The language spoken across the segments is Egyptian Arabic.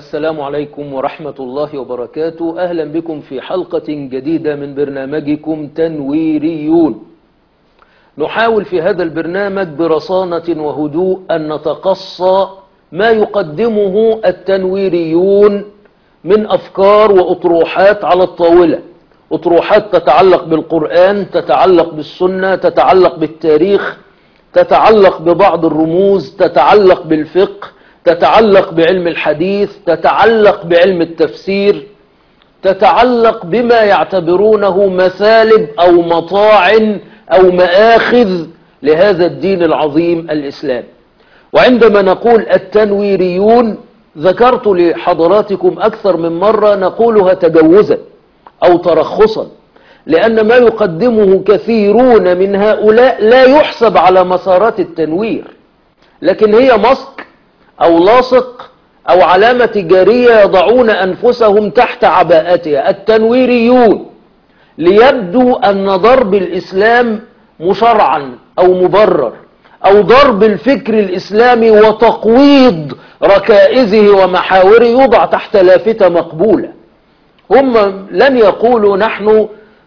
السلام عليكم ورحمة الله وبركاته أهلا بكم في حلقة جديدة من برنامجكم تنويريون نحاول في هذا البرنامج برصانة وهدوء أن نتقصى ما يقدمه التنويريون من أفكار وأطروحات على الطاولة أطروحات تتعلق بالقرآن تتعلق بالسنة تتعلق بالتاريخ تتعلق ببعض الرموز تتعلق بالفقه تتعلق بعلم الحديث تتعلق بعلم التفسير تتعلق بما يعتبرونه مثالب أو مطاعن أو مآخذ لهذا الدين العظيم الإسلام وعندما نقول التنويريون ذكرت لحضراتكم أكثر من مرة نقولها تجوزا أو ترخصا لأن ما يقدمه كثيرون من هؤلاء لا يحسب على مسارات التنوير لكن هي مسك أو لاصق أو علامة تجارية يضعون أنفسهم تحت عباءتها التنويريون ليبدو أن ضرب الإسلام مشرعا أو مبرر أو ضرب الفكر الإسلامي وتقويض ركائزه ومحاوره يوضع تحت لافتة مقبولة هم لن يقولوا نحن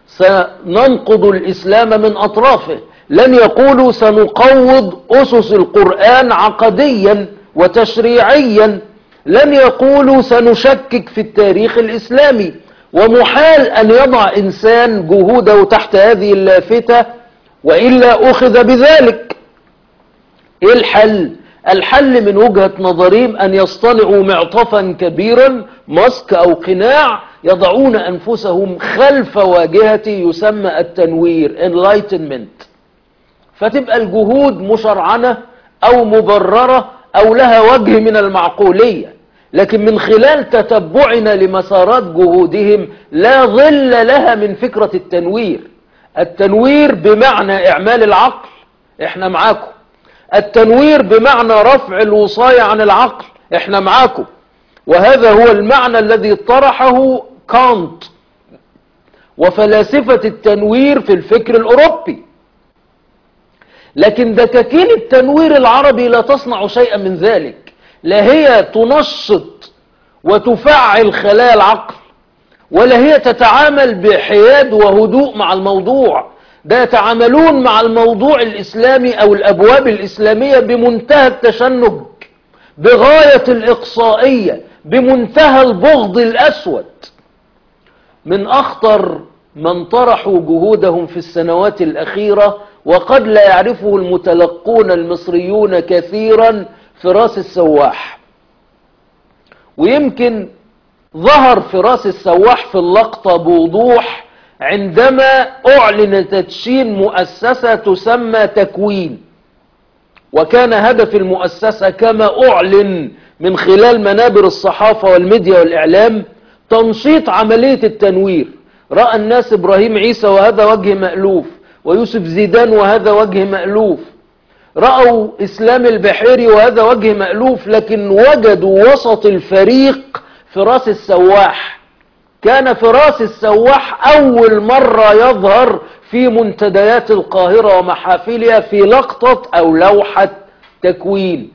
سننقض الإسلام من أطرافه لن يقولوا سنقوض أسس القرآن عقديا وتشريعيا لن يقولوا سنشكك في التاريخ الإسلامي ومحال أن يضع إنسان جهوده تحت هذه اللافتة وإلا أخذ بذلك إيه الحل الحل من وجهة نظرهم أن يصطنعوا معطفا كبيرا مسك أو قناع يضعون أنفسهم خلف واجهة يسمى التنوير enlightenment فتبقى الجهود مشرعنة أو مبررة أو لها وجه من المعقولية لكن من خلال تتبعنا لمسارات جهودهم لا ظل لها من فكرة التنوير التنوير بمعنى إعمال العقل احنا معاكم التنوير بمعنى رفع الوصاية عن العقل احنا معاكم وهذا هو المعنى الذي طرحه كانت وفلاسفة التنوير في الفكر الأوروبي لكن دكاكين التنوير العربي لا تصنع شيئا من ذلك لا هي تنشط وتفعل خلايا العقل ولا هي تتعامل بحياد وهدوء مع الموضوع ده يتعاملون مع الموضوع الإسلامي أو الأبواب الإسلامية بمنتهى التشنج بغاية الإقصائية بمنتهى البغض الأسود من أخطر من طرحوا جهودهم في السنوات الأخيرة وقد لا يعرفه المتلقون المصريون كثيرا فراس السواح ويمكن ظهر فراس السواح في اللقطة بوضوح عندما أعلن تدشين مؤسسة تسمى تكوين وكان هدف المؤسسة كما أعلن من خلال منابر الصحافة والميديا والإعلام تنشيط عملية التنوير رأى الناس إبراهيم عيسى وهذا وجه مألوف ويوسف زيدان وهذا وجه مألوف رأوا إسلام البحيري وهذا وجه مألوف لكن وجدوا وسط الفريق فراس السواح كان فراس السواح أول مرة يظهر في منتديات القاهرة ومحافلها في لقطة أو لوحة تكوين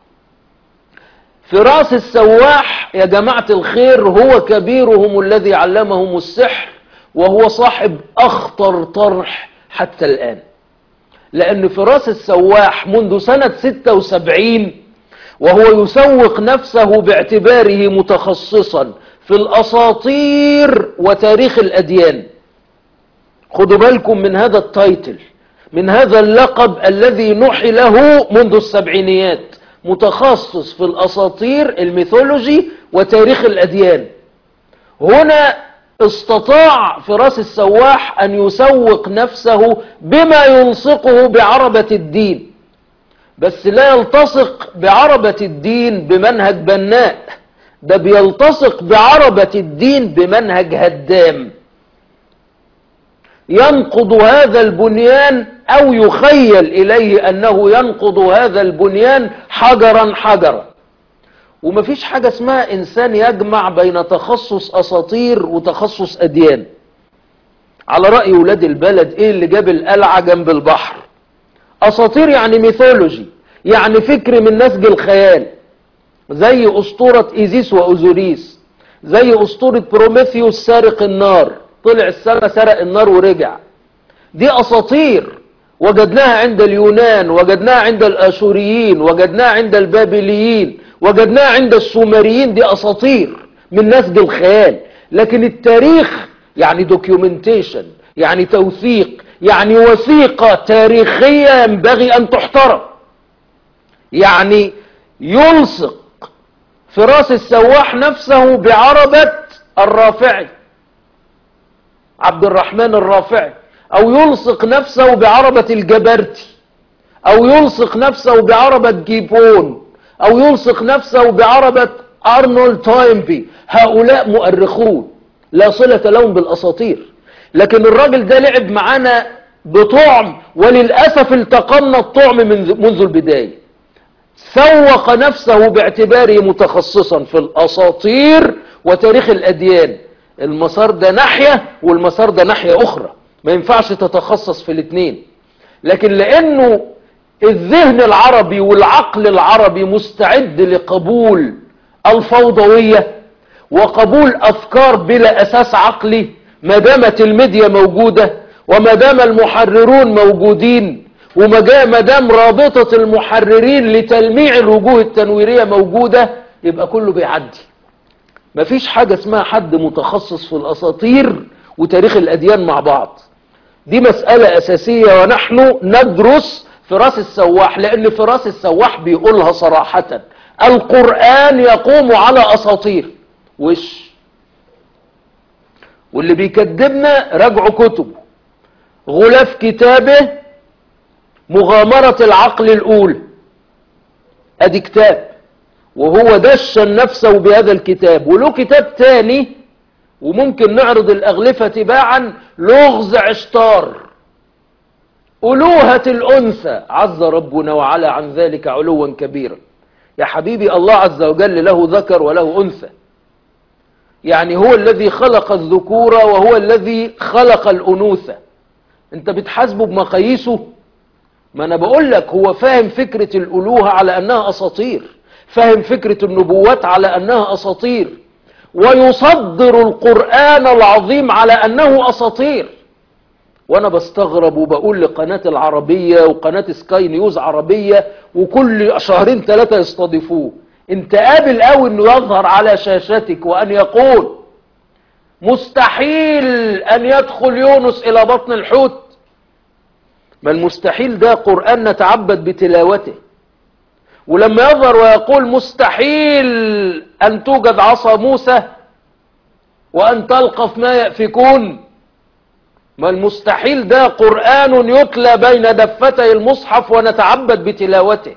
فراس السواح يا جماعة الخير هو كبيرهم الذي علمهم السحر وهو صاحب أخطر طرح حتى الآن لأن فراس السواح منذ سنة 76 وهو يسوق نفسه باعتباره متخصصا في الأساطير وتاريخ الأديان خدوا بالكم من هذا التايتل من هذا اللقب الذي نحي له منذ السبعينيات متخصص في الأساطير الميثولوجي وتاريخ الأديان هنا استطاع فراس السواح أن يسوق نفسه بما يلصقه بعربة الدين بس لا يلتصق بعربة الدين بمنهج بناء ده بيلتصق بعربة الدين بمنهج هدام ينقض هذا البنيان أو يخيل إليه أنه ينقض هذا البنيان حجرا حجرا ومفيش حاجة اسمها إنسان يجمع بين تخصص أساطير وتخصص أديان على رأي ولاد البلد إيه اللي جاب القلعة جنب البحر أساطير يعني ميثولوجي يعني فكر من نسج الخيال زي أسطورة إيزيس وأوزوريس زي أسطورة بروميثيوس سارق النار طلع السماء سرق النار ورجع دي أساطير وجدناها عند اليونان وجدناها عند الآشوريين وجدناها عند البابليين وجدناها عند السومريين دي أساطير من نسج الخيال لكن التاريخ يعني دوكيومنتيشن يعني توثيق يعني وثيقة تاريخية ينبغي أن تحترم يعني يلصق فراس السواح نفسه بعربة الرافعي عبد الرحمن الرافعي او يلصق نفسه بعربة الجبرتي او يلصق نفسه بعربة جيبون او يلصق نفسه بعربة ارنولد تايمبي هؤلاء مؤرخون لا صلة لهم بالاساطير لكن الراجل ده لعب معانا بطعم وللأسف التقمنا الطعم منذ, منذ البداية سوق نفسه باعتباره متخصصا في الأساطير وتاريخ الأديان المسار ده ناحية والمسار ده ناحية أخرى ما ينفعش تتخصص في الاثنين لكن لأنه الذهن العربي والعقل العربي مستعد لقبول الفوضوية وقبول أفكار بلا أساس عقلي ما دامت الميديا موجودة وما دام المحررون موجودين وما دام رابطة المحررين لتلميع الوجوه التنويرية موجودة يبقى كله بيعدي مفيش حاجة اسمها حد متخصص في الأساطير وتاريخ الأديان مع بعض دي مسألة أساسية ونحن ندرس فراس السواح لأن فراس السواح بيقولها صراحة القرآن يقوم على أساطير وش واللي بيكذبنا راجعوا كتبه غلاف كتابه مغامرة العقل الأولى ادي كتاب وهو دشن نفسه بهذا الكتاب وله كتاب تاني وممكن نعرض الأغلفة تباعا لغز عشتار ألوهة الأنثى عز ربنا وعلى عن ذلك علوا كبيرا يا حبيبي الله عز وجل له ذكر وله أنثى يعني هو الذي خلق الذكور وهو الذي خلق الأنوثة انت بتحاسبه بمقاييسه ما انا بقول لك هو فاهم فكرة الألوهة على أنها أساطير فاهم فكرة النبوات على أنها أساطير ويصدر القرآن العظيم على أنه أساطير وأنا بستغرب وبقول لقناة العربية وقناة سكاي نيوز عربية وكل شهرين ثلاثة يستضيفوه انت قابل قوي انه يظهر على شاشتك وأن يقول مستحيل أن يدخل يونس إلى بطن الحوت ما المستحيل ده قرآن نتعبد بتلاوته ولما يظهر ويقول مستحيل أن توجد عصا موسى وأن تلقف ما يأفكون ما المستحيل ده قرآن يتلى بين دفتي المصحف ونتعبد بتلاوته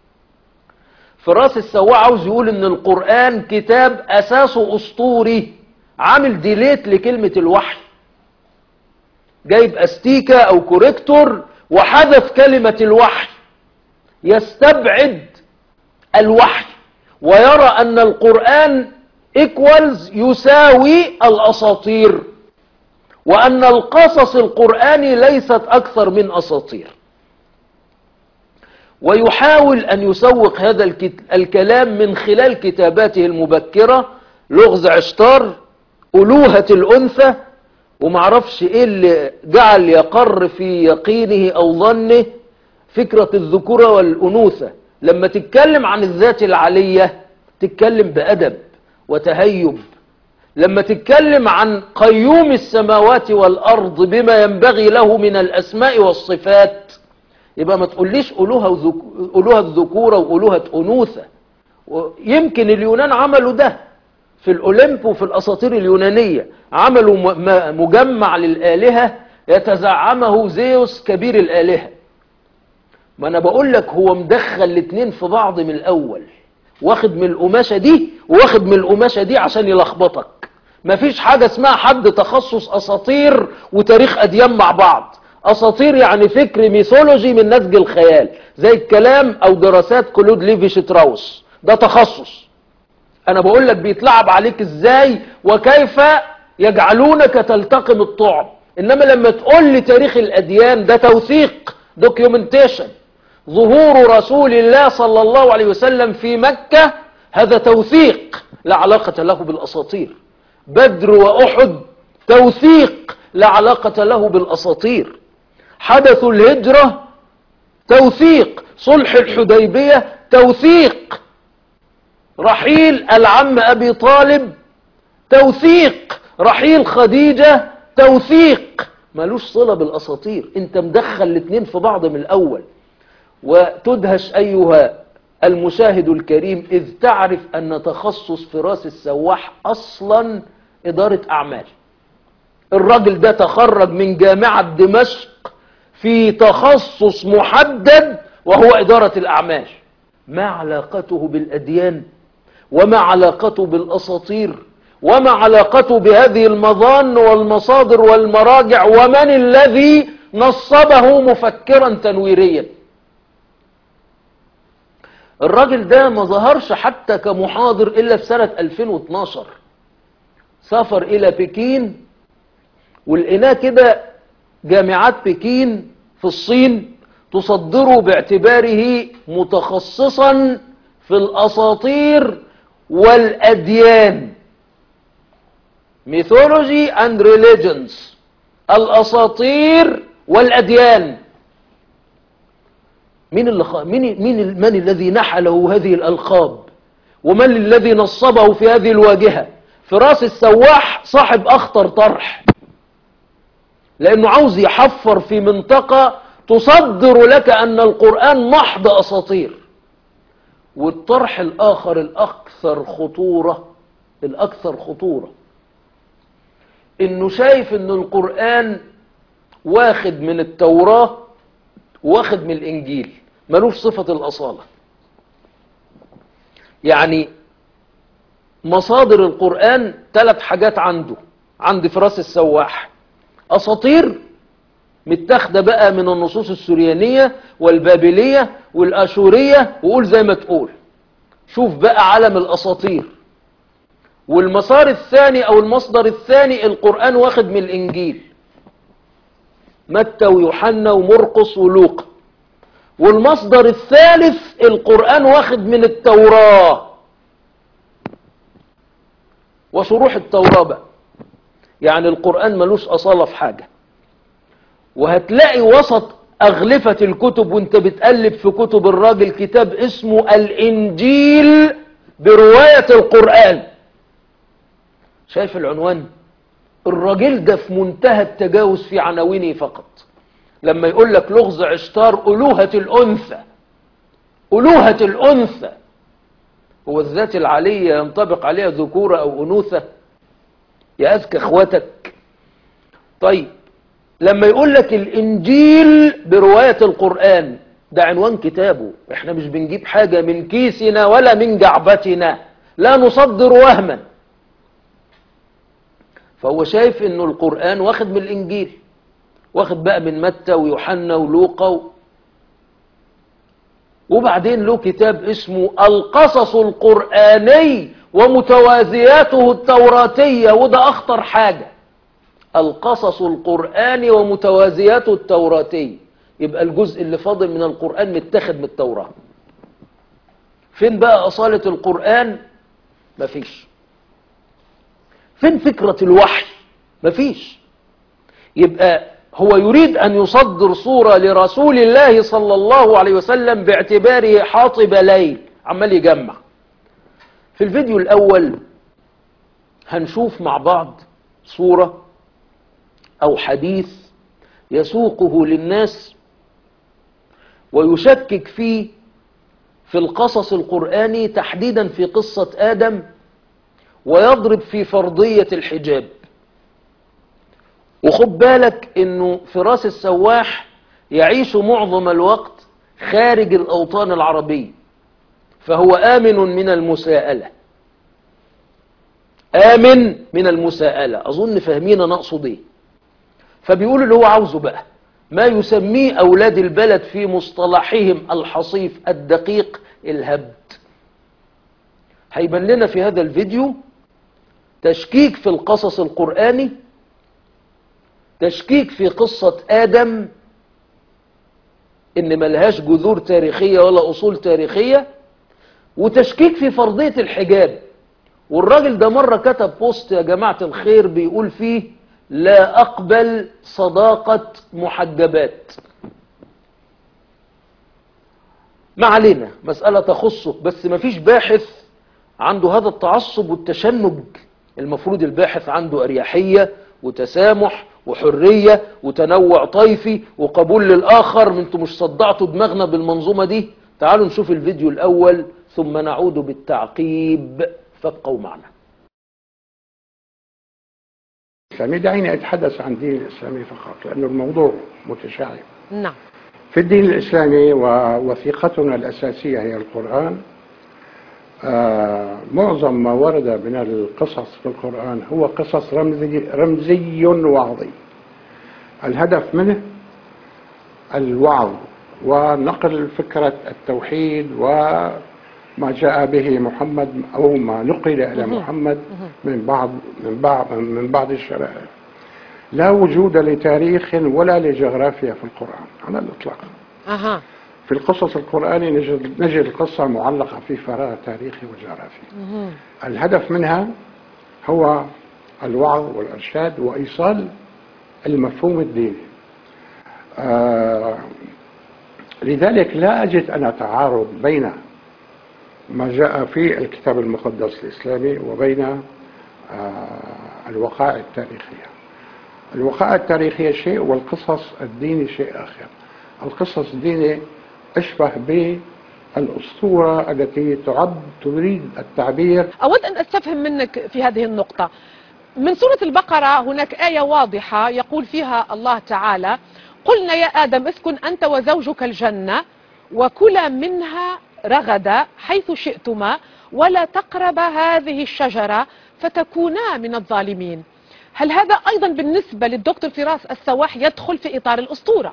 فراس السواء عاوز يقول ان القرآن كتاب أساسه أسطوري عامل ديليت لكلمة الوحي جايب أستيكة أو كوريكتور وحذف كلمة الوحي يستبعد الوحي ويرى أن القرآن equals يساوي الأساطير وأن القصص القرآني ليست أكثر من أساطير ويحاول أن يسوق هذا الكلام من خلال كتاباته المبكرة لغز عشتار ألوهة الأنثى ومعرفش إيه اللي جعل يقر في يقينه أو ظنه فكرة الذكورة والأنوثة لما تتكلم عن الذات العلية تتكلم بأدب وتهيب لما تتكلم عن قيوم السماوات والأرض بما ينبغي له من الأسماء والصفات يبقى ما تقوليش ألوهة, ألوهة الذكورة وألوهة أنوثة يمكن اليونان عملوا ده في الأولمب وفي الأساطير اليونانية عملوا مجمع للآلهة يتزعمه زيوس كبير الآلهة ما أنا بقول لك هو مدخل الاتنين في بعض من الأول واخد من القماشة دي واخد من القماشة دي عشان يلخبطك مفيش حاجة اسمها حد تخصص أساطير وتاريخ أديان مع بعض أساطير يعني فكر ميثولوجي من نسج الخيال زي الكلام أو دراسات كلود ليفي شتراوس ده تخصص أنا بقول لك بيتلعب عليك إزاي وكيف يجعلونك تلتقم الطعم إنما لما تقول لي تاريخ الأديان ده توثيق دوكيومنتيشن ظهور رسول الله صلى الله عليه وسلم في مكة هذا توثيق لا علاقة له بالأساطير بدر وأحد توثيق لا علاقة له بالأساطير حدث الهجرة توثيق صلح الحديبية توثيق رحيل العم أبي طالب توثيق رحيل خديجة توثيق ملوش صلة بالأساطير انت مدخل الاتنين في بعض من الأول وتدهش أيها المشاهد الكريم إذ تعرف أن تخصص فراس السواح أصلا إدارة أعمال الراجل ده تخرج من جامعة دمشق في تخصص محدد وهو إدارة الأعمال ما علاقته بالأديان وما علاقته بالأساطير وما علاقته بهذه المظان والمصادر والمراجع ومن الذي نصبه مفكرا تنويريا الراجل ده ما ظهرش حتى كمحاضر إلا في سنة 2012 سافر إلى بكين ولقيناه كده جامعات بكين في الصين تصدره باعتباره متخصصا في الأساطير والأديان mythology and religions الأساطير والأديان مين اللي خ... مين مين من الذي نحله هذه الألقاب ومن الذي نصبه في هذه الواجهة فراس السواح صاحب أخطر طرح لأنه عاوز يحفر في منطقة تصدر لك أن القرآن محض أساطير والطرح الآخر الأكثر خطورة الأكثر خطورة إنه شايف إن القرآن واخد من التوراة واخد من الإنجيل ملوش صفة الأصالة يعني مصادر القرآن ثلاث حاجات عنده عند فراس السواح أساطير متاخده بقى من النصوص السريانية والبابلية والأشورية وقول زي ما تقول شوف بقى علم الأساطير والمسار الثاني أو المصدر الثاني القرآن واخد من الإنجيل متى ويوحنا ومرقس ولوقا والمصدر الثالث القرآن واخد من التوراة وشروح التوراة بقى يعني القرآن ملوش أصالة في حاجة وهتلاقي وسط أغلفة الكتب وانت بتقلب في كتب الراجل كتاب اسمه الإنجيل برواية القرآن شايف العنوان الراجل ده في منتهى التجاوز في عناوينه فقط لما يقول لك لغز عشتار ألوهة الأنثى ألوهة الأنثى هو الذات العالية ينطبق عليها ذكورة أو أنوثة يا أذكى أخواتك طيب لما يقول لك الإنجيل برواية القرآن ده عنوان كتابه احنا مش بنجيب حاجة من كيسنا ولا من جعبتنا لا نصدر وهما فهو شايف انه القرآن واخد من الإنجيل واخد بقى من متى ويوحنا ولوقا و... وبعدين له كتاب اسمه القصص القرآني ومتوازياته التوراتية وده أخطر حاجة القصص القرآني ومتوازياته التوراتية يبقى الجزء اللي فاضل من القرآن متاخد من التوراة فين بقى أصالة القرآن مفيش فين فكرة الوحي مفيش يبقى هو يريد أن يصدر صورة لرسول الله صلى الله عليه وسلم باعتباره حاطب ليل عمال يجمع في الفيديو الأول هنشوف مع بعض صورة أو حديث يسوقه للناس ويشكك فيه في القصص القرآني تحديدا في قصة آدم ويضرب في فرضية الحجاب وخد بالك انه فراس السواح يعيش معظم الوقت خارج الأوطان العربية فهو آمن من المساءلة آمن من المساءلة أظن فاهمين أنا أقصد إيه فبيقول اللي هو عاوزه بقى ما يسميه أولاد البلد في مصطلحهم الحصيف الدقيق الهبد هيبان لنا في هذا الفيديو تشكيك في القصص القرآني تشكيك في قصة آدم إن ملهاش جذور تاريخية ولا أصول تاريخية وتشكيك في فرضية الحجاب والراجل ده مرة كتب بوست يا جماعة الخير بيقول فيه لا أقبل صداقة محجبات ما علينا مسألة تخصه بس ما فيش باحث عنده هذا التعصب والتشنج المفروض الباحث عنده أريحية وتسامح وحرية وتنوع طيفي وقبول للآخر من انتوا مش صدعتوا دماغنا بالمنظومة دي تعالوا نشوف الفيديو الأول ثم نعود بالتعقيب فابقوا معنا الإسلامي دعيني أتحدث عن الدين الإسلامي فقط لأن الموضوع متشعب نعم في الدين الإسلامي ووثيقتنا الأساسية هي القرآن آه معظم ما ورد من القصص في القرآن هو قصص رمزي, رمزي وعظي الهدف منه الوعظ ونقل فكرة التوحيد وما جاء به محمد أو ما نقل إلى محمد من بعض من بعض من بعض الشرائع لا وجود لتاريخ ولا لجغرافيا في القرآن على الإطلاق أها في القصص القرآني نجد, نجد القصة معلقة في فراغ تاريخي وجغرافي مهم. الهدف منها هو الوعظ والإرشاد وإيصال المفهوم الديني آه لذلك لا أجد أنا تعارض بين ما جاء في الكتاب المقدس الإسلامي وبين آه الوقائع التاريخية الوقائع التاريخية شيء والقصص الديني شيء آخر القصص الديني أشبه بالأسطورة التي تعد تريد التعبير أود أن أستفهم منك في هذه النقطة من سورة البقرة هناك آية واضحة يقول فيها الله تعالى قلنا يا آدم اسكن أنت وزوجك الجنة وكلا منها رغدا حيث شئتما ولا تقربا هذه الشجرة فتكونا من الظالمين هل هذا أيضا بالنسبة للدكتور فراس السواح يدخل في إطار الأسطورة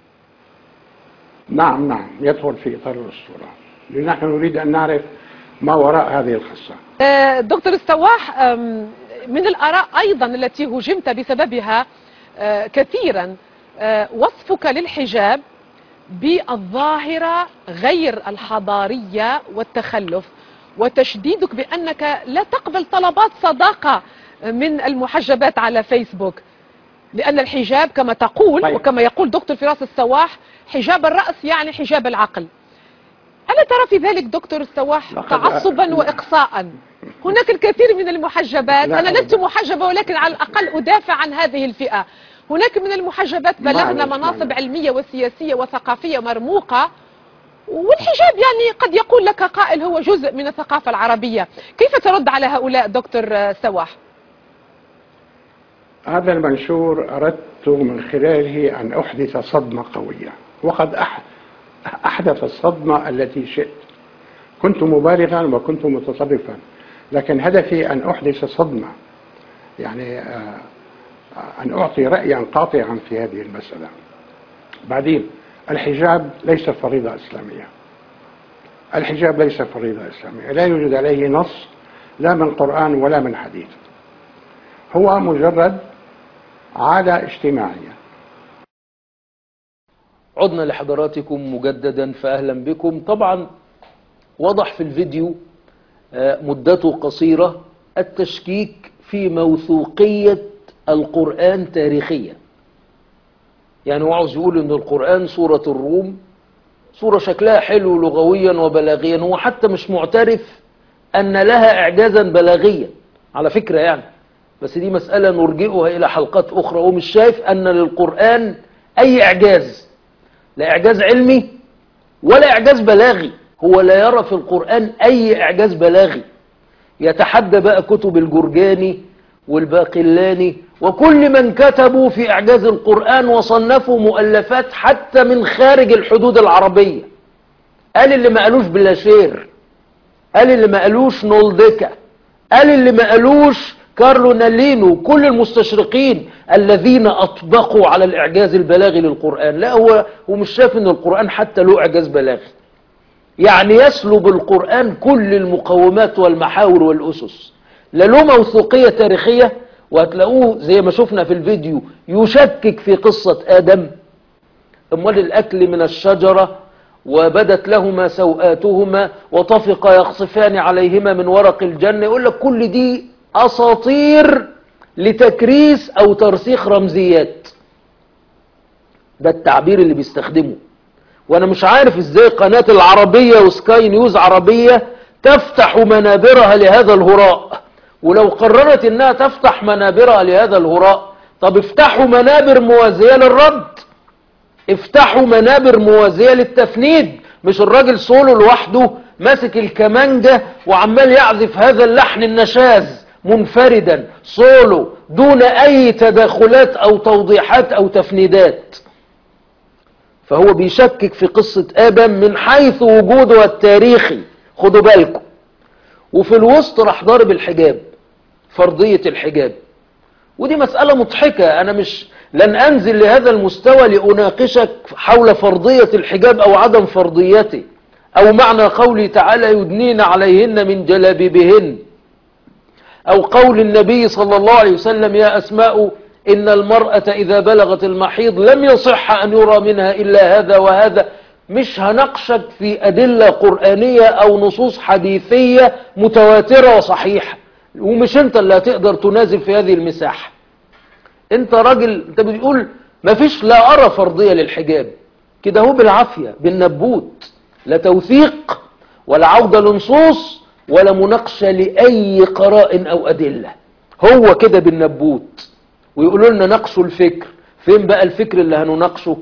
نعم نعم يدخل في إطار الأسطورة لنحن نريد أن نعرف ما وراء هذه القصة آه، دكتور السواح آم، من الآراء أيضا التي هجمت بسببها آه، كثيرا آه، وصفك للحجاب بالظاهرة غير الحضارية والتخلف وتشديدك بأنك لا تقبل طلبات صداقة من المحجبات على فيسبوك لأن الحجاب كما تقول طيب. وكما يقول دكتور فراس السواح حجاب الرأس يعني حجاب العقل ألا ترى في ذلك دكتور السواح لقد- تعصبا وإقصاء هناك الكثير من المحجبات لا أنا لست أبداً. محجبة ولكن على الأقل أدافع عن هذه الفئة هناك من المحجبات بلغنا معلش، مناصب معلش. علمية وسياسية وثقافية مرموقة والحجاب يعني قد يقول لك قائل هو جزء من الثقافة العربية كيف ترد على هؤلاء دكتور آه، سواح هذا المنشور أردت من خلاله أن أحدث صدمة قوية وقد أح- أحدث الصدمة التي شئت كنت مبالغا وكنت متطرفا لكن هدفي أن أحدث صدمة يعني آه، أن أعطي رأيا قاطعا في هذه المسألة بعدين الحجاب ليس فريضة إسلامية الحجاب ليس فريضة إسلامية لا يوجد عليه نص لا من قرآن ولا من حديث هو مجرد عادة اجتماعية عدنا لحضراتكم مجددا فأهلا بكم طبعا وضح في الفيديو آه، مدته قصيرة التشكيك في موثوقية القرآن تاريخيا يعني هو عاوز يقول ان القرآن سورة الروم سورة شكلها حلو لغويا وبلاغيا هو حتى مش معترف ان لها اعجازا بلاغيا على فكرة يعني بس دي مسألة نرجئها الى حلقات اخرى ومش شايف ان للقرآن اي اعجاز لا اعجاز علمي ولا اعجاز بلاغي هو لا يرى في القرآن اي اعجاز بلاغي يتحدى بقى كتب الجرجاني والباقلاني وكل من كتبوا في اعجاز القرآن وصنفوا مؤلفات حتى من خارج الحدود العربية قال اللي ما قالوش بلاشير قال اللي ما قالوش نولدكا قال اللي ما قالوش كارلو نالينو كل المستشرقين الذين أطبقوا على الإعجاز البلاغي للقرآن لا هو هو مش شايف ان القرآن حتى له إعجاز بلاغي يعني يسلب القرآن كل المقومات والمحاور والأسس لا له موثوقية تاريخية وهتلاقوه زي ما شفنا في الفيديو يشكك في قصة آدم امال الأكل من الشجرة وبدت لهما سوآتهما وطفقا يخصفان عليهما من ورق الجنة يقول لك كل دي أساطير لتكريس أو ترسيخ رمزيات ده التعبير اللي بيستخدمه وانا مش عارف ازاي قناة العربية وسكاي نيوز عربية تفتح منابرها لهذا الهراء ولو قررت انها تفتح منابرها لهذا الهراء طب افتحوا منابر موازية للرد افتحوا منابر موازية للتفنيد مش الراجل سولو لوحده ماسك الكمانجة وعمال يعزف هذا اللحن النشاز منفردا سولو دون اي تداخلات او توضيحات او تفنيدات فهو بيشكك في قصة آدم من حيث وجوده التاريخي خدوا بالكم وفي الوسط راح ضارب الحجاب فرضية الحجاب ودي مسألة مضحكة أنا مش لن أنزل لهذا المستوى لأناقشك حول فرضية الحجاب أو عدم فرضيته أو معنى قوله تعالى يدنين عليهن من جلابيبهن أو قول النبي صلى الله عليه وسلم يا أسماء إن المرأة إذا بلغت المحيض لم يصح أن يرى منها إلا هذا وهذا مش هنقشك في أدلة قرآنية أو نصوص حديثية متواترة وصحيحة ومش أنت اللي هتقدر تنازل في هذه المساحة أنت راجل أنت بتقول مفيش لا أرى فرضية للحجاب كده هو بالعافية بالنبوت لا توثيق ولا عودة لنصوص ولا مناقشة لأي قراء أو أدلة هو كده بالنبوت ويقولوا لنا ناقشوا الفكر فين بقى الفكر اللي هنناقشه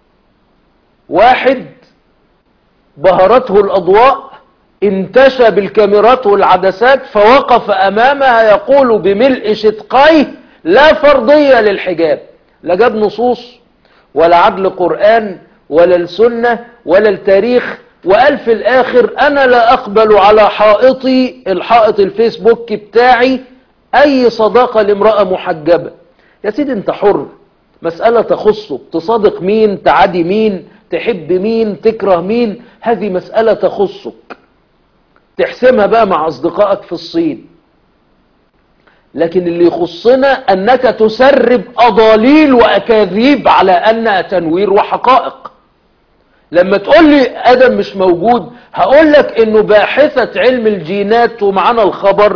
واحد بهرته الأضواء انتشى بالكاميرات والعدسات فوقف أمامها يقول بملء شدقيه لا فرضية للحجاب لا جاب نصوص ولا عدل قرآن ولا السنة ولا التاريخ وقال في الآخر أنا لا أقبل على حائطي الحائط الفيسبوك بتاعي أي صداقة لامرأة محجبة يا سيدي انت حر مسألة تخصك تصادق مين تعادي مين تحب مين تكره مين هذه مسألة تخصك تحسمها بقى مع أصدقائك في الصين لكن اللي يخصنا أنك تسرب أضاليل وأكاذيب على أنها تنوير وحقائق لما تقول لي آدم مش موجود هقول لك إنه باحثة علم الجينات ومعانا الخبر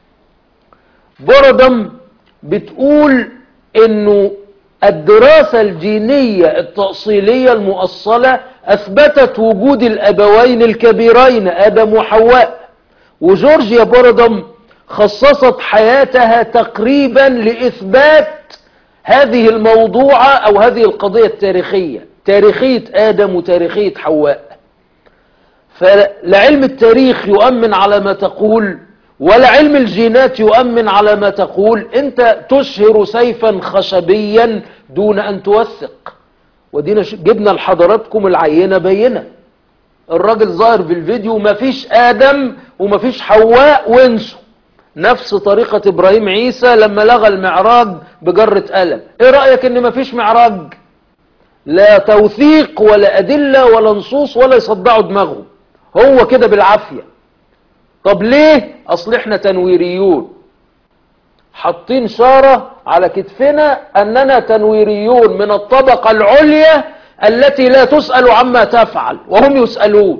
بردم بتقول انه الدراسة الجينية التأصيلية المؤصلة اثبتت وجود الابوين الكبيرين ادم وحواء وجورجيا بوردم خصصت حياتها تقريبا لاثبات هذه الموضوعة او هذه القضية التاريخية تاريخية ادم وتاريخية حواء فلعلم التاريخ يؤمن على ما تقول ولا علم الجينات يؤمن على ما تقول انت تشهر سيفا خشبيا دون ان توثق ودينا جبنا لحضراتكم العينة بينة الراجل ظاهر في الفيديو مفيش ادم ومفيش حواء وانسوا نفس طريقة ابراهيم عيسى لما لغى المعراج بجرة قلم ايه رأيك ان مفيش معراج لا توثيق ولا ادلة ولا نصوص ولا يصدعوا دماغهم هو كده بالعافية طب ليه اصل احنا تنويريون حاطين شارة على كتفنا اننا تنويريون من الطبقة العليا التي لا تسأل عما تفعل وهم يسألون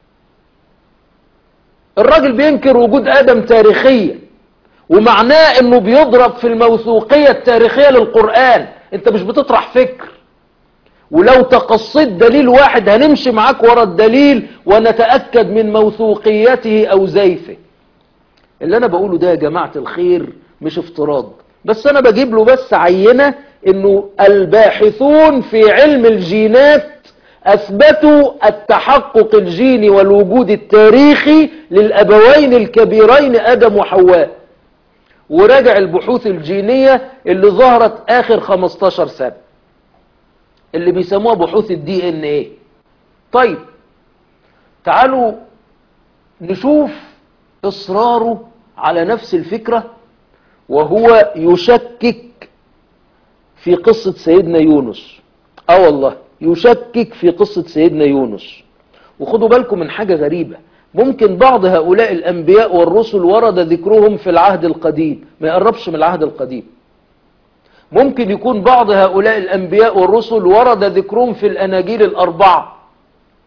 الراجل بينكر وجود ادم تاريخيا ومعناه انه بيضرب في الموثوقية التاريخية للقرآن انت مش بتطرح فكر ولو تقصيت دليل واحد هنمشي معاك ورا الدليل ونتأكد من موثوقيته أو زيفه اللي أنا بقوله ده يا جماعة الخير مش افتراض بس أنا بجيب له بس عينة إنه الباحثون في علم الجينات أثبتوا التحقق الجيني والوجود التاريخي للأبوين الكبيرين آدم وحواء وراجع البحوث الجينية اللي ظهرت آخر 15 سنة اللي بيسموها بحوث الدي ان ايه طيب تعالوا نشوف اصراره على نفس الفكرة وهو يشكك في قصة سيدنا يونس اه والله يشكك في قصة سيدنا يونس وخدوا بالكم من حاجة غريبة ممكن بعض هؤلاء الأنبياء والرسل ورد ذكرهم في العهد القديم ما يقربش من العهد القديم ممكن يكون بعض هؤلاء الأنبياء والرسل ورد ذكرهم في الأناجيل الأربعة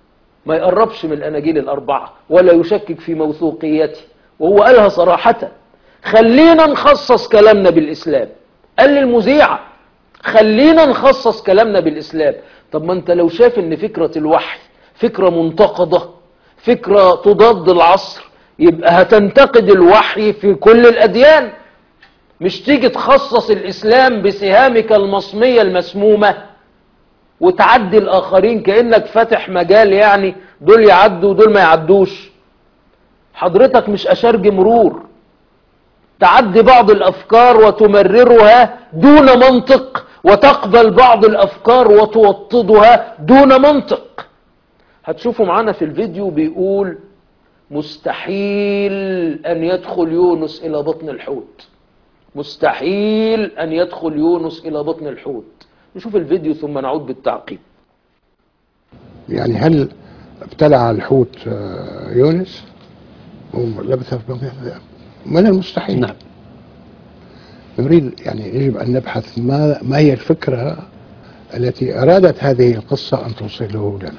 ما يقربش من الأناجيل الأربعة ولا يشكك في موثوقيته وهو قالها صراحة خلينا نخصص كلامنا بالإسلام قال للمذيعة خلينا نخصص كلامنا بالإسلام طب ما انت لو شايف ان فكرة الوحي فكرة منتقدة فكرة تضاد العصر يبقى هتنتقد الوحي في كل الأديان مش تيجي تخصص الإسلام بسهامك المصمية المسمومة وتعدي الآخرين كأنك فاتح مجال يعني دول يعدوا ودول ما يعدوش حضرتك مش أشرج مرور تعدي بعض الأفكار وتمررها دون منطق وتقبل بعض الأفكار وتوطدها دون منطق هتشوفوا معانا في الفيديو بيقول مستحيل أن يدخل يونس إلى بطن الحوت مستحيل أن يدخل يونس إلى بطن الحوت نشوف الفيديو ثم نعود بالتعقيب يعني هل ابتلع الحوت آه، يونس ولبث في بطنه من المستحيل نعم نريد يعني يجب أن نبحث ما, ما هي الفكرة التي أرادت هذه القصة أن توصله لنا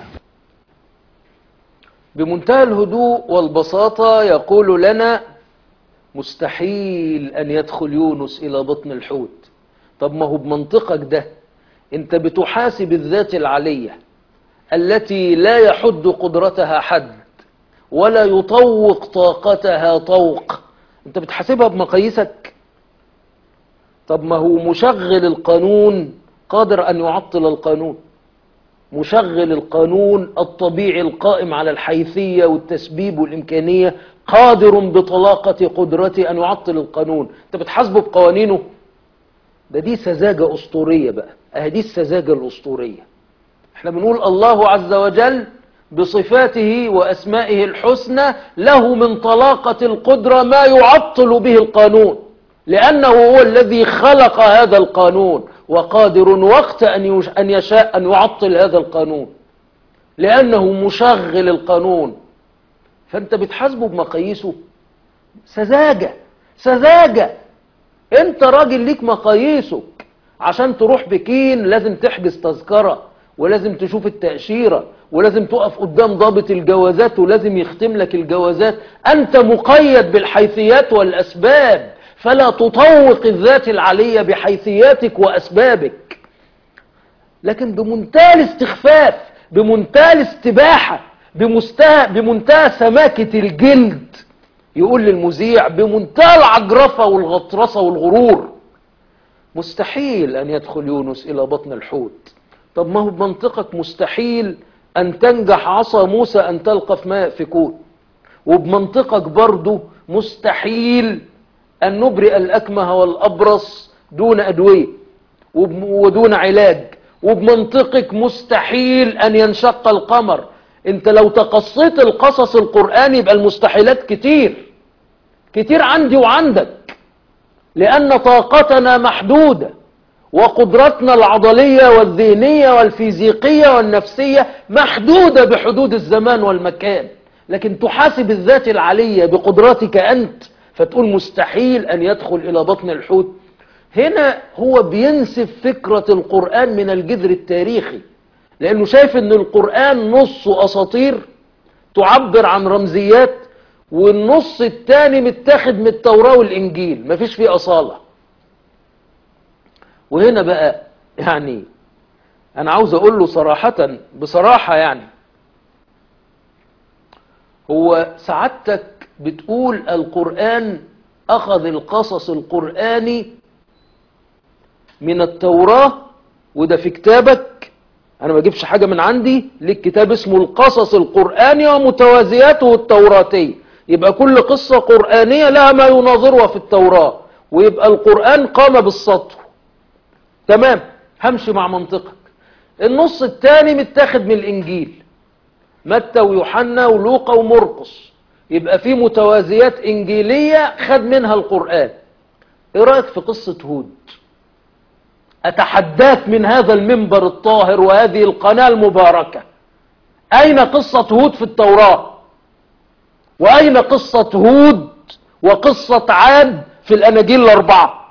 بمنتهى الهدوء والبساطة يقول لنا مستحيل أن يدخل يونس إلى بطن الحوت طب ما هو بمنطقك ده انت بتحاسب الذات العلية التي لا يحد قدرتها حد ولا يطوق طاقتها طوق انت بتحاسبها بمقاييسك طب ما هو مشغل القانون قادر أن يعطل القانون مشغل القانون الطبيعي القائم على الحيثية والتسبيب والإمكانية قادر بطلاقة قدرته أن يعطل القانون أنت بتحاسبه بقوانينه ده دي سذاجة أسطورية بقى أهي دي السذاجة الأسطورية احنا بنقول الله عز وجل بصفاته وأسمائه الحسنى له من طلاقة القدرة ما يعطل به القانون لأنه هو الذي خلق هذا القانون وقادر وقت أن يش- أن يشاء أن يعطل هذا القانون لأنه مشغل القانون فأنت بتحاسبه بمقاييسه سذاجة سذاجة أنت راجل ليك مقاييسك عشان تروح بكين لازم تحجز تذكرة ولازم تشوف التأشيرة ولازم تقف قدام ضابط الجوازات ولازم يختم لك الجوازات أنت مقيد بالحيثيات والأسباب فلا تطوق الذات العلية بحيثياتك وأسبابك لكن بمنتهى الاستخفاف بمنتهى الاستباحة بمستهى بمنتهى سماكة الجلد يقول للمذيع بمنتهى العجرفة والغطرسة والغرور مستحيل أن يدخل يونس إلى بطن الحوت طب ما هو بمنطقك مستحيل أن تنجح عصا موسى أن تلقى في ماء يأفكون وبمنطقك برضو مستحيل أن نبرئ الأكمه والأبرص دون أدوية وب- ودون علاج وبمنطقك مستحيل أن ينشق القمر انت لو تقصيت القصص القرآني يبقى المستحيلات كتير كتير عندي وعندك لأن طاقتنا محدودة وقدرتنا العضلية والذهنية والفيزيقية والنفسية محدودة بحدود الزمان والمكان لكن تحاسب الذات العلية بقدرتك أنت فتقول مستحيل أن يدخل إلى بطن الحوت هنا هو بينسف فكرة القرآن من الجذر التاريخي لأنه شايف أن القرآن نصه أساطير تعبر عن رمزيات والنص التاني متاخد من التوراة والإنجيل مفيش فيه أصالة وهنا بقى يعني أنا عاوز أقول له صراحة بصراحة يعني هو سعادتك بتقول القرآن أخذ القصص القرآني من التوراة وده في كتابك أنا ما أجيبش حاجة من عندي ليك كتاب اسمه القصص القرآني ومتوازياته التوراتية يبقى كل قصة قرآنية لها ما يناظرها في التوراة ويبقى القرآن قام بالسطو تمام همشي مع منطقك النص الثاني متاخد من الإنجيل متى ويوحنا ولوقا ومرقس يبقى في متوازيات إنجيلية خد منها القرآن ايه رأيك في قصة هود أتحداك من هذا المنبر الطاهر وهذه القناة المباركة أين قصة هود في التوراة وأين قصة هود وقصة عاد في الأناجيل الأربعة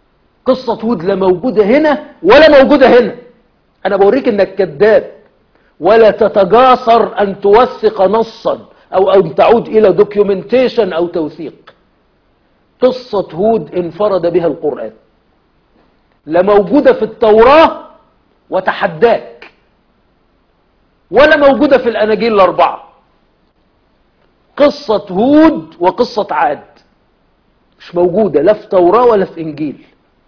قصة هود لا موجودة هنا ولا موجودة هنا أنا بوريك إنك كذاب ولا تتجاسر أن توثق نصا أو أن تعود إلى دوكيومنتيشن أو توثيق قصة هود انفرد بها القرآن لا موجودة في التوراة وتحداك ولا موجودة في الأناجيل الأربعة قصة هود وقصة عاد مش موجودة لا في توراة ولا في إنجيل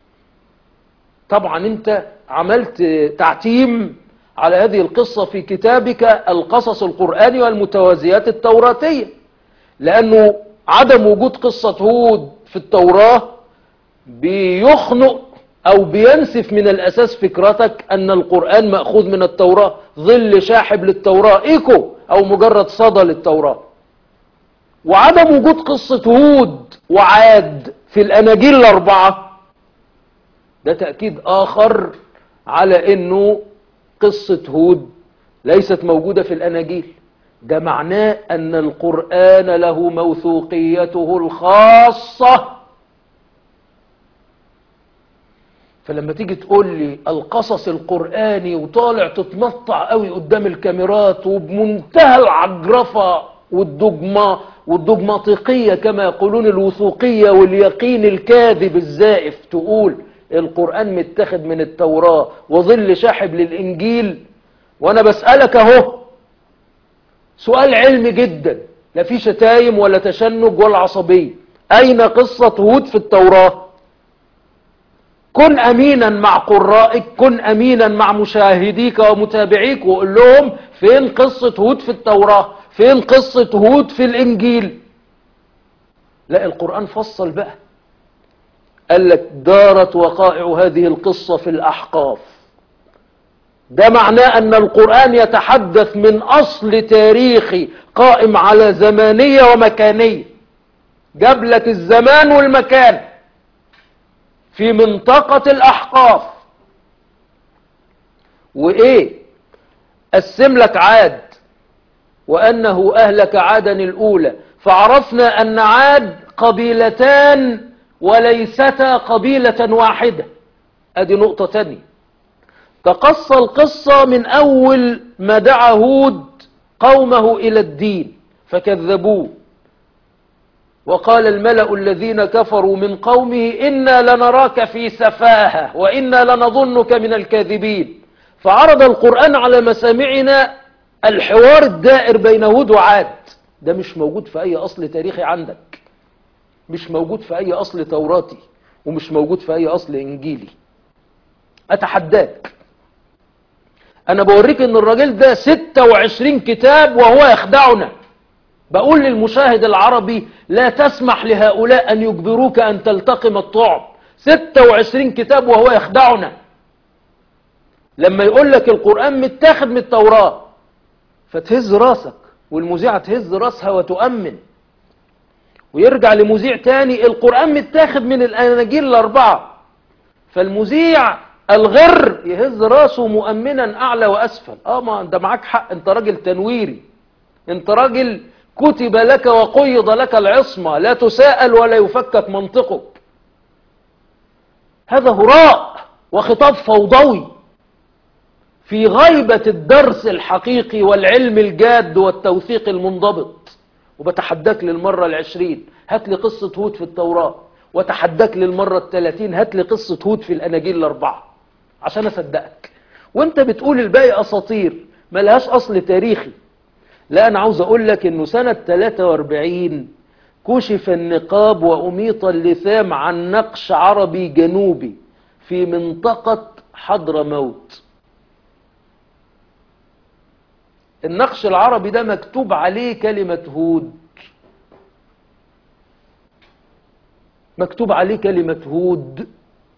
طبعا انت عملت تعتيم على هذه القصة في كتابك القصص القرآني والمتوازيات التوراتية لأنه عدم وجود قصة هود في التوراة بيخنق أو بينسف من الأساس فكرتك أن القرآن مأخوذ من التوراة ظل شاحب للتوراة إيكو أو مجرد صدى للتوراة وعدم وجود قصة هود وعاد في الأناجيل الأربعة ده تأكيد آخر على أنه قصة هود ليست موجودة في الأناجيل ده معناه أن القرآن له موثوقيته الخاصة فلما تيجي تقول لي القصص القرآني وطالع تتمطع قوي قدام الكاميرات وبمنتهى العجرفة والدجمة والدجماتيقية كما يقولون الوثوقية واليقين الكاذب الزائف تقول القرآن متاخد من التوراة وظل شاحب للإنجيل وأنا بسألك أهو سؤال علمي جدا لا في شتايم ولا تشنج ولا عصبية أين قصة هود في التوراة كن أمينا مع قرائك كن أمينا مع مشاهديك ومتابعيك وقول لهم فين قصة هود في التوراة فين قصة هود في الإنجيل لا القرآن فصل بقى قال لك دارت وقائع هذه القصة في الأحقاف ده معناه أن القرآن يتحدث من أصل تاريخي قائم على زمانية ومكانية جاب لك الزمان والمكان في منطقة الأحقاف وإيه قسم لك عاد وأنه أهلك عادا الأولى فعرفنا أن عاد قبيلتان وليستا قبيلة واحدة ادي نقطة تانية تقصى القصة من اول ما دعا هود قومه الى الدين فكذبوه وقال الملأ الذين كفروا من قومه إنا لنراك في سفاهة وإنا لنظنك من الكاذبين فعرض القرآن على مسامعنا الحوار الدائر بين هود وعاد ده مش موجود في أي أصل تاريخي عندك مش موجود في أي أصل توراتي ومش موجود في أي أصل إنجيلي أتحداك أنا بوريك إن الراجل ده 26 كتاب وهو يخدعنا بقول للمشاهد العربي لا تسمح لهؤلاء أن يجبروك أن تلتقم الطعم 26 كتاب وهو يخدعنا لما يقول لك القرآن متاخد من التوراة فتهز راسك والمذيعة تهز راسها وتؤمن ويرجع لمذيع تاني القرآن متاخد من الأناجيل الأربعة فالمذيع الغر يهز راسه مؤمنا أعلى وأسفل اه ما انت معاك حق انت راجل تنويري انت راجل كتب لك وقيض لك العصمة لا تساءل ولا يفكك منطقك هذا هراء وخطاب فوضوي في غيبة الدرس الحقيقي والعلم الجاد والتوثيق المنضبط وبتحداك للمرة العشرين هات لي قصة هود في التوراة وتحداك للمرة الثلاثين هات لي قصة هود في الأناجيل الأربعة عشان أصدقك وانت بتقول الباقي أساطير ملهاش أصل تاريخي لا أنا عاوز أقول لك أنه سنة 43 كشف النقاب وأميط اللثام عن نقش عربي جنوبي في منطقة حضرموت النقش العربي ده مكتوب عليه كلمة هود مكتوب عليه كلمة هود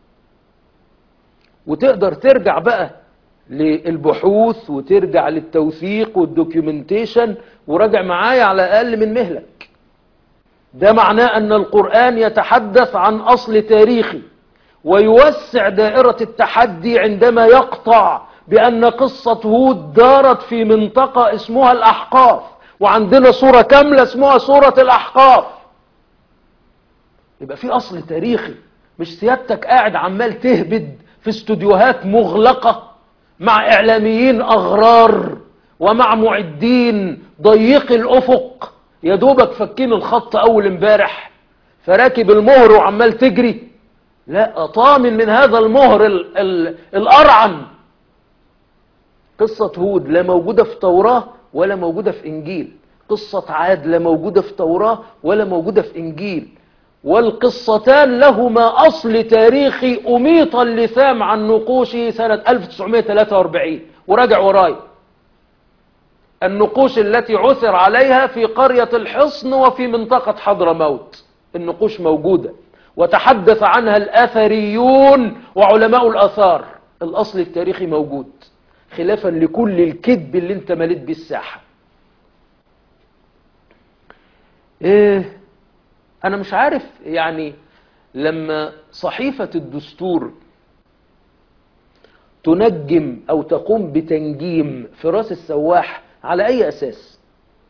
وتقدر ترجع بقى للبحوث وترجع للتوثيق والدوكيومنتيشن وراجع معايا على أقل من مهلك ده معناه أن القرآن يتحدث عن أصل تاريخي ويوسع دائرة التحدي عندما يقطع بأن قصة هود دارت في منطقة اسمها الأحقاف وعندنا صورة كاملة اسمها صورة الأحقاف يبقى في أصل تاريخي مش سيادتك قاعد عمال تهبد في استوديوهات مغلقة مع إعلاميين أغرار ومع معدين ضيق الأفق يا دوبك فكين الخط أول امبارح فراكب المهر وعمال تجري لا طامن من هذا المهر ال ال الأرعن قصة هود لا موجودة في توراة ولا موجودة في إنجيل قصة عاد لا موجودة في توراة ولا موجودة في إنجيل والقصتان لهما أصل تاريخي أميط اللثام عن نقوشه سنة 1943 وراجع وراي النقوش التي عثر عليها في قرية الحصن وفي منطقة حضرموت النقوش موجودة وتحدث عنها الأثريون وعلماء الأثار الأصل التاريخي موجود خلافا لكل الكذب اللي انت مليت بيه الساحة ايه انا مش عارف يعني لما صحيفة الدستور تنجم او تقوم بتنجيم فراس السواح على اي اساس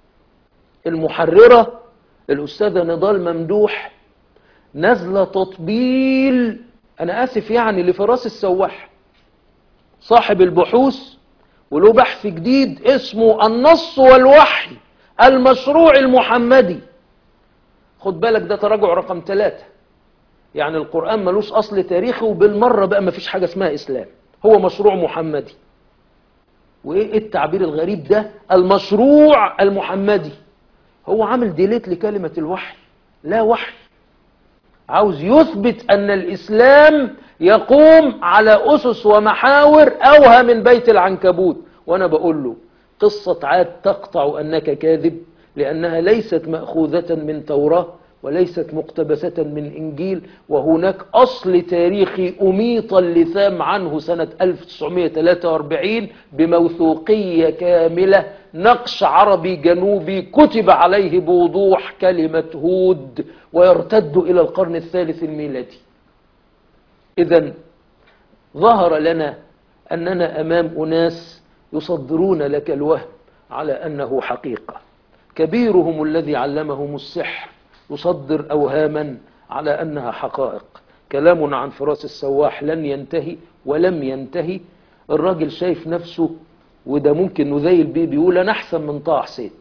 المحررة الاستاذة نضال ممدوح نازلة تطبيل انا اسف يعني لفراس السواح صاحب البحوث وله بحث جديد اسمه النص والوحي المشروع المحمدي خد بالك ده تراجع رقم ثلاثة يعني القرآن ملوش أصل تاريخي وبالمرة بقى مفيش حاجة اسمها إسلام هو مشروع محمدي وإيه التعبير الغريب ده المشروع المحمدي هو عامل ديليت لكلمة الوحي لا وحي عاوز يثبت أن الإسلام يقوم على أسس ومحاور أوهى من بيت العنكبوت وأنا بقول له قصة عاد تقطع أنك كاذب لأنها ليست مأخوذة من توراة وليست مقتبسة من إنجيل وهناك أصل تاريخي أميط اللثام عنه سنة 1943 بموثوقية كاملة نقش عربي جنوبي كتب عليه بوضوح كلمة هود ويرتد إلى القرن الثالث الميلادي إذا ظهر لنا أننا أمام أناس يصدرون لك الوهم على أنه حقيقة كبيرهم الذي علمهم السحر يصدر أوهاما على أنها حقائق كلامنا عن فراس السواح لن ينتهي ولم ينتهي الراجل شايف نفسه وده ممكن نذيل بيه بيقول أنا أحسن من طه حسين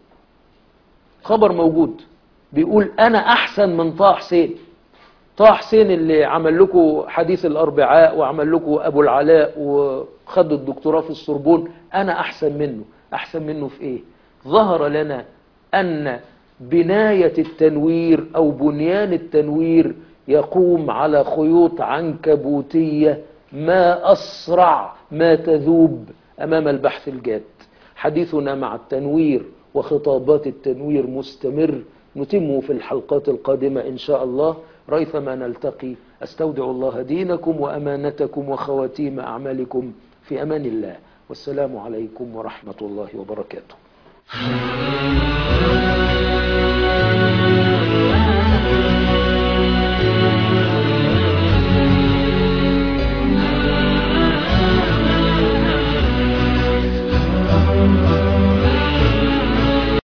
خبر موجود بيقول أنا أحسن من طه حسين طه حسين اللي عمل لكم حديث الأربعاء وعمل لكم أبو العلاء وخد الدكتوراه في السوربون أنا أحسن منه أحسن منه في إيه ظهر لنا أن بناية التنوير أو بنيان التنوير يقوم على خيوط عنكبوتية ما أسرع ما تذوب أمام البحث الجاد حديثنا مع التنوير وخطابات التنوير مستمر نتمه في الحلقات القادمة إن شاء الله ريثما نلتقي أستودع الله دينكم وأمانتكم وخواتيم أعمالكم في أمان الله والسلام عليكم ورحمة الله وبركاته